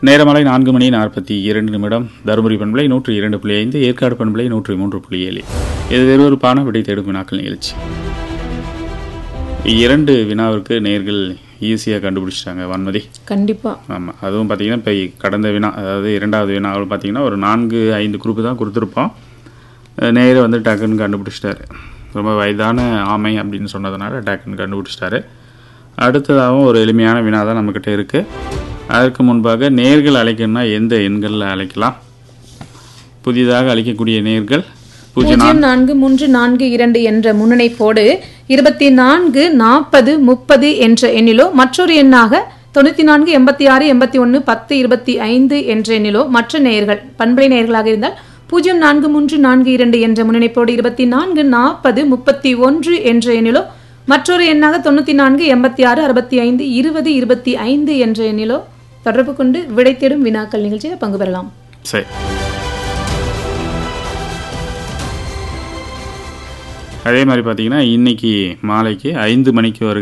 நேரமலை நான்கு மணி நாற்பத்தி இரண்டு நிமிடம் தருமபுரி பண்பலை நூற்றி இரண்டு புள்ளி ஐந்து ஏற்காடு பண்பலை நூற்றி மூன்று புள்ளி ஏழு இது வெறுவெறுப்பான விடை தேடும் வினாக்கள் நிகழ்ச்சி இரண்டு வினாவிற்கு நேர்கள் ஈஸியாக கண்டுபிடிச்சிட்டாங்க வன்மதி கண்டிப்பா ஆமாம் அதுவும் பார்த்தீங்கன்னா இப்போ கடந்த வினா அதாவது இரண்டாவது வினாவில் பார்த்தீங்கன்னா ஒரு நான்கு ஐந்து குரூப்பு தான் கொடுத்துருப்போம் நேரு வந்து டக்குன்னு கண்டுபிடிச்சிட்டாரு ரொம்ப வயதான ஆமை அப்படின்னு சொன்னதுனால டக்குன்னு கண்டுபிடிச்சிட்டாரு அடுத்ததாகவும் ஒரு எளிமையான வினா தான் நம்மக்கிட்ட இருக்குது அதற்கு முன்பாக நேர்கள் அழைக்கணும்னா எந்த எண்களில் அழைக்கலாம் புதிதாக அழைக்கக்கூடிய நேர்கள் பூஜ்ஜியம் பூஜ்ஜியம் நான்கு மூன்று நான்கு இரண்டு என்ற முன்னிணைப்போடு இருபத்தி நான்கு நாற்பது முப்பது என்ற எண்ணிலோ மற்றொரு எண்ணாக தொண்ணூத்தி நான்கு எண்பத்தி ஆறு எண்பத்தி ஒன்று பத்து இருபத்தி ஐந்து என்ற எண்ணிலோ மற்ற நேயர்கள் பண்பலை நேயர்களாக இருந்தால் பூஜ்ஜியம் நான்கு மூன்று நான்கு இரண்டு என்ற முன்னிணைப்போடு இருபத்தி நான்கு நாற்பது முப்பத்தி ஒன்று என்ற எண்ணிலோ மற்றொரு எண்ணாக தொண்ணூத்தி நான்கு எண்பத்தி ஆறு அறுபத்தி ஐந்து இருபது இருபத்தி ஐந்து என்ற எண்ணிலோ தொடர்பு கொண்டு விடை தேடும் வினாக்கள் நிகழ்ச்சியில் பங்கு பெறலாம் சரி அதே மாதிரி பார்த்தீங்கன்னா இன்னைக்கு மாலைக்கு ஐந்து மணிக்கு வருகிற